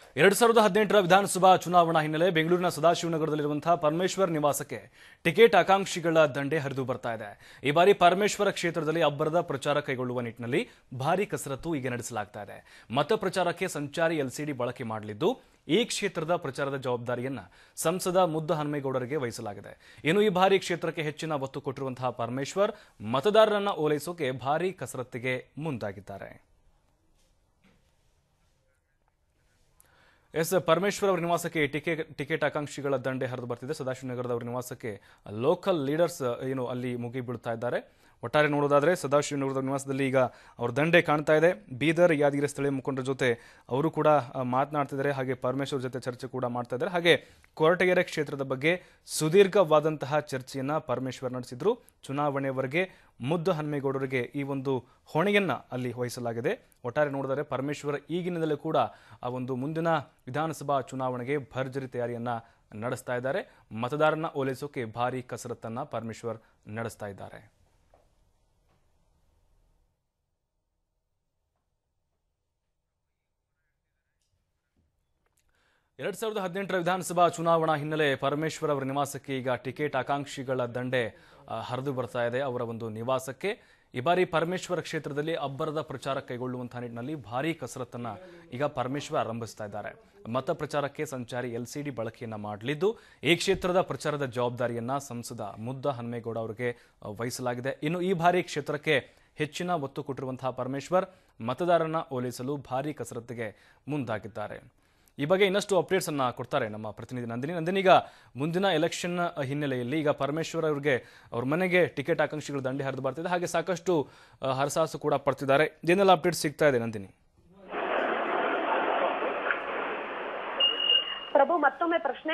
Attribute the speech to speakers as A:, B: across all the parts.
A: ಎರಡ್ ಸಾವಿರದ ಹದಿನೆಂಟರ ವಿಧಾನಸಭಾ ಚುನಾವಣಾ ಹಿನ್ನೆಲೆ ಬೆಂಗಳೂರಿನ ಸದಾಶಿವನಗರದಲ್ಲಿರುವಂತಹ ಪರಮೇಶ್ವರ್ ನಿವಾಸಕ್ಕೆ ಟಿಕೆಟ್ ಆಕಾಂಕ್ಷಿಗಳ ದಂಡೆ ಹರಿದು ಬರ್ತಾ ಇದೆ ಈ ಬಾರಿ ಪರಮೇಶ್ವರ ಕ್ಷೇತ್ರದಲ್ಲಿ ಅಬ್ಬರದ ಪ್ರಚಾರ ಕೈಗೊಳ್ಳುವ ನಿಟ್ಟಿನಲ್ಲಿ ಭಾರಿ ಕಸರತ್ತು ಈಗ ನಡೆಸಲಾಗ್ತಾ ಇದೆ ಮತ ಪ್ರಚಾರಕ್ಕೆ ಸಂಚಾರಿ ಎಲ್ಸಿಡಿ ಬಳಕೆ ಮಾಡಲಿದ್ದು ಈ ಕ್ಷೇತ್ರದ ಪ್ರಚಾರದ ಜವಾಬ್ದಾರಿಯನ್ನ ಸಂಸದ ಮುದ್ದ ಹನುಮೇಗೌಡರಿಗೆ ವಹಿಸಲಾಗಿದೆ ಇನ್ನು ಈ ಬಾರಿ ಕ್ಷೇತ್ರಕ್ಕೆ ಹೆಚ್ಚಿನ ಒತ್ತು ಕೊಟ್ಟಿರುವಂತಹ ಪರಮೇಶ್ವರ್ ಮತದಾರರನ್ನ ಓಲೈಸೋಕೆ ಭಾರಿ ಕಸರತ್ತಿಗೆ ಮುಂದಾಗಿದ್ದಾರೆ ಎಸ್ ಪರಮೇಶ್ವರ್ ಅವರ ನಿವಾಸಕ್ಕೆ ಟಿಕೆಟ್ ಟಿಕೆಟ್ ಆಕಾಂಕ್ಷಿಗಳ ದಂಡೆ ಹರಿದು ಬರ್ತಿದೆ ಸದಾಶಿವನಗರದ ಅವರ ನಿವಾಸಕ್ಕೆ ಲೋಕಲ್ ಲೀಡರ್ಸ್ ಏನು ಅಲ್ಲಿ ಮುಗಿ ಬೀಳ್ತಾ ಇದ್ದಾರೆ ಒಟ್ಟಾರೆ ನೋಡೋದಾದ್ರೆ ಸದಾಶಿವನಗರದ ನಿವಾಸದಲ್ಲಿ ಈಗ ಅವ್ರ ದಂಡೆ ಕಾಣ್ತಾ ಇದೆ ಬೀದರ್ ಯಾದಗಿರಿ ಸ್ಥಳೀಯ ಮುಖಂಡರ ಜೊತೆ ಅವರು ಕೂಡ ಆ, ಮಾತನಾಡ್ತಿದ್ದಾರೆ ಹಾಗೆ ಪರಮೇಶ್ವರ್ ಜೊತೆ ಚರ್ಚೆ ಕೂಡ ಮಾಡ್ತಾ ಇದ್ದಾರೆ ಹಾಗೆ ಕೊರಟಗೆರೆ ಕ್ಷೇತ್ರದ ಬಗ್ಗೆ ಸುದೀರ್ಘವಾದಂತಹ ಚರ್ಚೆಯನ್ನ ಪರಮೇಶ್ವರ್ ನಡೆಸಿದ್ರು ಚುನಾವಣೆವರೆಗೆ ಮುದ್ದು ಹನುಮೇಗೌಡರಿಗೆ ಈ ಒಂದು ಹೊಣೆಯನ್ನ ಅಲ್ಲಿ ವಹಿಸಲಾಗಿದೆ ಒಟ್ಟಾರೆ ನೋಡಿದರೆ ಪರಮೇಶ್ವರ್ ಈಗಿನಿಂದಲೇ ಕೂಡ ಆ ಒಂದು ಮುಂದಿನ ವಿಧಾನಸಭಾ ಚುನಾವಣೆಗೆ ಭರ್ಜರಿ ತಯಾರಿಯನ್ನ ನಡೆಸ್ತಾ ಇದ್ದಾರೆ ಮತದಾರನ ಓಲೈಸೋಕೆ ಭಾರಿ ಕಸರತ್ತನ್ನ ಪರಮೇಶ್ವರ್ ನಡೆಸ್ತಾ ಇದ್ದಾರೆ ಎರಡ್ ಸಾವಿರದ ಹದಿನೆಂಟರ ವಿಧಾನಸಭಾ ಚುನಾವಣಾ ಹಿನ್ನೆಲೆ ಪರಮೇಶ್ವರ್ ಅವರ ನಿವಾಸಕ್ಕೆ ಈಗ ಟಿಕೆಟ್ ಆಕಾಂಕ್ಷಿಗಳ ದಂಡೆ ಆ, ಹರಿದು ಬರ್ತಾ ಇದೆ ಅವರ ಒಂದು ನಿವಾಸಕ್ಕೆ ಈ ಬಾರಿ ಪರಮೇಶ್ವರ ಕ್ಷೇತ್ರದಲ್ಲಿ ಅಬ್ಬರದ ಪ್ರಚಾರ ಕೈಗೊಳ್ಳುವಂತಹ ನಿಟ್ಟಿನಲ್ಲಿ ಭಾರೀ ಕಸರತ್ತನ್ನ ಈಗ ಪರಮೇಶ್ವರ್ ಆರಂಭಿಸ್ತಾ ಇದ್ದಾರೆ ಮತ ಪ್ರಚಾರಕ್ಕೆ ಸಂಚಾರಿ ಎಲ್ಸಿಡಿ ಬಳಕೆಯನ್ನ ಮಾಡಲಿದ್ದು ಈ ಕ್ಷೇತ್ರದ ಪ್ರಚಾರದ ಜವಾಬ್ದಾರಿಯನ್ನ ಸಂಸದ ಮುದ್ದ ಹನುಮೇಗೌಡ ಅವರಿಗೆ ಆ, ವಹಿಸಲಾಗಿದೆ ಇನ್ನು ಈ ಬಾರಿ ಕ್ಷೇತ್ರಕ್ಕೆ ಹೆಚ್ಚಿನ ಒತ್ತು ಕೊಟ್ಟಿರುವಂತಹ ಪರಮೇಶ್ವರ್ ಮತದಾರರನ್ನ ಓಲೈಸಲು ಭಾರೀ ಕಸರತ್ತಿಗೆ ಮುಂದಾಗಿದ್ದಾರೆ ಈ ಬಗ್ಗೆ ಇನ್ನಷ್ಟು ಅಪ್ಡೇಟ್ಸ್ ಅನ್ನ ಕೊಡ್ತಾರೆ ನಮ್ಮ ಪ್ರತಿನಿಧಿ ನಂದಿನಿ ನಂದಿನಿ ಈಗ ಮುಂದಿನ ಎಲೆಕ್ಷನ್ ಹಿನ್ನೆಲೆಯಲ್ಲಿ ಈಗ ಪರಮೇಶ್ವರ್ ಅವರಿಗೆ ಅವ್ರ ಮನೆಗೆ ಟಿಕೆಟ್ ಆಕಾಂಕ್ಷಿಗಳು ದಂಡೆ ಹರಿದು ಬರ್ತಿದೆ ಹಾಗೆ ಸಾಕಷ್ಟು ಆ, ಹರಸಾಹಸ ಕೂಡ ಪಡ್ತಿದ್ದಾರೆ ಏನೆಲ್ಲ ಅಪ್ಡೇಟ್ಸ್ ಸಿಗ್ತಾ ಇದೆ ನಂದಿನಿ
B: ಪ್ರಭು ಮತ್ತೊಮ್ಮೆ ಪ್ರಶ್ನೆ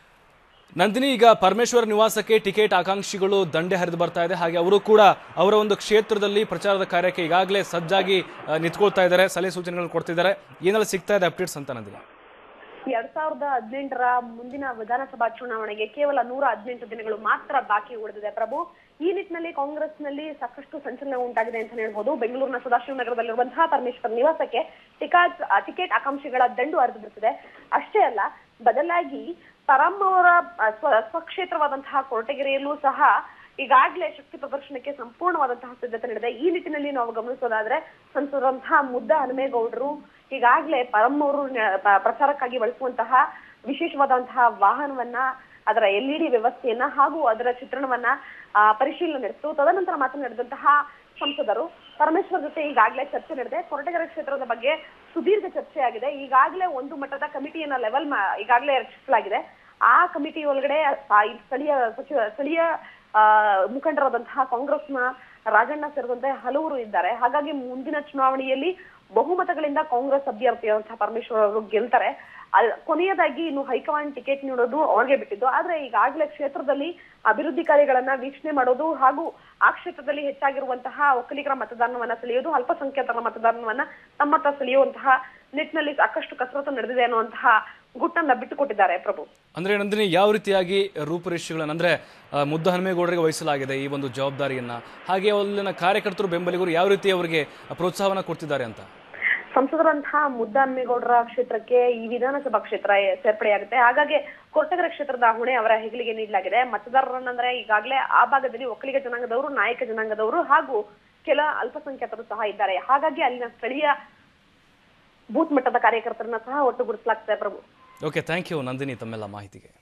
A: ನಂದಿನಿ ಈಗ ಪರಮೇಶ್ವರ್ ನಿವಾಸಕ್ಕೆ ಟಿಕೆಟ್ ಆಕಾಂಕ್ಷಿಗಳು ದಂಡೆ ಹರಿದು ಬರ್ತಾ ಇದೆ ಹಾಗೆ ಅವರು ಕೂಡ ಅವರ ಒಂದು ಕ್ಷೇತ್ರದಲ್ಲಿ ಪ್ರಚಾರದ ಕಾರ್ಯಕ್ಕೆ ಈಗಾಗಲೇ ಸಜ್ಜಾಗಿ ಆ, ನಿಂತ್ಕೊಳ್ತಾ ಇದ್ದಾರೆ ಸಲಹೆ ಸೂಚನೆಗಳನ್ನು ಕೊಡ್ತಿದ್ದಾರೆ ಏನೆಲ್ಲ ಸಿಗ್ತಾ ಇದೆ ಅಪ್ಡೇಟ್ಸ್ ಅಂತ ನಂದಿನಿ
B: ಎರಡ್ ಸಾವಿರದ ಹದಿನೆಂಟರ ಮುಂದಿನ ವಿಧಾನಸಭಾ ಚುನಾವಣೆಗೆ ಕೇವಲ ನೂರ ಹದಿನೆಂಟು ದಿನಗಳು ಮಾತ್ರ ಬಾಕಿ ಉಳಿದಿದೆ ಪ್ರಭು ಈ ನಿಟ್ಟಿನಲ್ಲಿ ಕಾಂಗ್ರೆಸ್ನಲ್ಲಿ ಸಾಕಷ್ಟು ಸಂಚಲನ ಉಂಟಾಗಿದೆ ಅಂತ ಹೇಳ್ಬೋದು ಬೆಂಗಳೂರಿನ ಸದಾಶಿವನಗರದಲ್ಲಿರುವಂತಹ ಪರಮೇಶ್ವರ್ ನಿವಾಸಕ್ಕೆ ಟಿಕೆಟ್ ಟಿಕೆಟ್ ಆಕಾಂಕ್ಷಿಗಳ ದಂಡು ಹರಿದು ಬಿಡ್ತಿದೆ ಅಷ್ಟೇ ಅಲ್ಲ ಬದಲಾಗಿ ಪರಂ ಅವರ ಆ, ಸ್ವ- ಸ್ವಕ್ಷೇತ್ರವಾದಂತಹ ಕೊರಟಗೆರೆಯಲ್ಲೂ ಸಹ ಈಗಾಗಲೇ ಶಕ್ತಿ ಪ್ರದರ್ಶನಕ್ಕೆ ಸಂಪೂರ್ಣವಾದಂತಹ ಸಿದ್ಧತೆ ನಡೆದಿದೆ ಈ ನಿಟ್ಟಿನಲ್ಲಿ ನಾವು ಗಮನಿಸೋದಾದ್ರೆ ಸಂಸದಂತಹ ಮುದ್ದ ಹನುಮೇಗೌಡರು ಈಗಾಗಲೇ ಪರಂ ಅವರು ನ- ಪ- ಪ್ರಚಾರಕ್ಕಾಗಿ ಬಳಸುವಂತಹ ವಿಶೇಷವಾದಂತಹ ವಾಹನವನ್ನ ಅದರ ಎಲ್ ಇ ಡಿ ವ್ಯವಸ್ಥೆಯನ್ನ ಹಾಗೂ ಅದರ ಚಿತ್ರಣವನ್ನ ಆ, ಪರಿಶೀಲನೆ ನಡೆಸಿತು ತದನಂತರ ಮಾತನಾಡಿದಂತಹ ಸಂಸದರು ಪರಮೇಶ್ವರ್ ಜೊತೆ ಈಗಾಗಲೇ ಚರ್ಚೆ ನಡೆದಿದೆ ಕೊರಟಗೆರೆ ಕ್ಷೇತ್ರದ ಬಗ್ಗೆ ಸುದೀರ್ಘ ಚರ್ಚೆ ಆಗಿದೆ ಈಗಾಗಲೇ ಒಂದು ಮಟ್ಟದ ಕಮಿಟಿಯನ್ನ ಲೆವೆಲ್ ಈಗಾಗಲೇ ರಚಿಸಲಾಗಿದೆ ಆ ಕಮಿಟಿ ಒಳಗಡೆ ಆ, ಈ ಸ್ಥಳೀಯ ಸಚಿವ ಸ್ಥಳೀಯ ಆ, ಮುಖಂಡರಾದಂತಹ ಕಾಂಗ್ರೆಸ್ನ ರಾಜಣ್ಣ ಸೇರಿದಂತೆ ಹಲವರು ಇದ್ದಾರೆ ಹಾಗಾಗಿ ಮುಂದಿನ ಚುನಾವಣೆಯಲ್ಲಿ ಬಹುಮತಗಳಿಂದ ಕಾಂಗ್ರೆಸ್ ಅಭ್ಯರ್ಥಿಯಾದಂತಹ ಪರಮೇಶ್ವರ್ ಅವರು ಗೆಲ್ತಾರೆ ಅಲ್- ಕೊನೆಯದಾಗಿ ಇನ್ನು ಹೈಕಮಾಂಡ್ ಟಿಕೆಟ್ ನೀಡೋದು ಅವ್ರಿಗೆ ಬಿಟ್ಟಿದ್ದು ಆದ್ರೆ ಈಗಾಗಲೇ ಕ್ಷೇತ್ರದಲ್ಲಿ ಅಭಿವೃದ್ಧಿ ಕಾರ್ಯಗಳನ್ನ ವೀಕ್ಷಣೆ ಮಾಡೋದು ಹಾಗೂ ಆ ಕ್ಷೇತ್ರದಲ್ಲಿ ಹೆಚ್ಚಾಗಿರುವಂತಹ ಒಕ್ಕಲಿಗರ ಮತದಾನವನ್ನ ಸೆಳೆಯೋದು ಅಲ್ಪಸಂಖ್ಯಾತರ ಮತದಾನವನ್ನ ತಮ್ಮತ್ತ ಸೆಳೆಯುವಂತಹ ನಿಟ್ಟಿನಲ್ಲಿ ಸಾಕಷ್ಟು ಕಸರತ್ತು ನಡೆದಿದೆ ಅನ್ನುವಂತಹ ಗುಟ್ಟನ್ನ ಬಿಟ್ಟುಕೊಟ್ಟಿದ್ದಾರೆ ಪ್ರಭು
A: ಅಂದ್ರೆ ನಂದಿನಿ ಯಾವ ರೀತಿಯಾಗಿ ರೂಪುರೇಷೆಗಳನ್ನ ಅಂದ್ರೆ ಆ, ಮುದ್ದ ಹನುಮೇಗೌಡರಿಗೆ ವಹಿಸಲಾಗಿದೆ ಈ ಒಂದು ಜವಾಬ್ದಾರಿಯನ್ನ ಹಾಗೆ ಅಲ್ಲಿನ ಕಾರ್ಯಕರ್ತರು ಬೆಂಬಲಿಗರು ಯಾವ ರೀತಿ ಅವರಿಗೆ ಪ್ರೋತ್ಸಾಹವನ್ನ ಕೊಡ್ತಿದ್ದಾರೆ ಅಂತ
B: ಸಂಸದರಂತಹ ಮುದ್ದಹನುಮೇಗೌಡರ ಕ್ಷೇತ್ರಕ್ಕೆ ಈ ವಿಧಾನಸಭಾ ಕ್ಷೇತ್ರ ಸೇರ್ಪಡೆಯಾಗುತ್ತೆ ಹಾಗಾಗಿ ಕೊರಟಗೆರೆ ಕ್ಷೇತ್ರದ ಹೊಣೆ ಅವರ ಹೆಗಲಿಗೆ ನೀಡಲಾಗಿದೆ ಮತದಾರರನ್ನಂದ್ರೆ ಈಗಾಗಲೇ ಆ ಭಾಗದಲ್ಲಿ ಒಕ್ಕಲಿಗ ಜನಾಂಗದವರು ನಾಯಕ ಜನಾಂಗದವರು ಹಾಗೂ ಕೆಲ ಅಲ್ಪಸಂಖ್ಯಾತರು ಸಹ ಇದ್ದಾರೆ ಹಾಗಾಗಿ ಅಲ್ಲಿನ ಸ್ಥಳೀಯ ಬೂತ್ ಮಟ್ಟದ ಕಾರ್ಯಕರ್ತರನ್ನ ಸಹ ಒಟ್ಟುಗೂಡಿಸಲಾಗ್ತದೆ Prabhu
A: okay thank you Nandini ತಮ್ಮೆಲ್ಲ ಮಾಹಿತಿಗೆ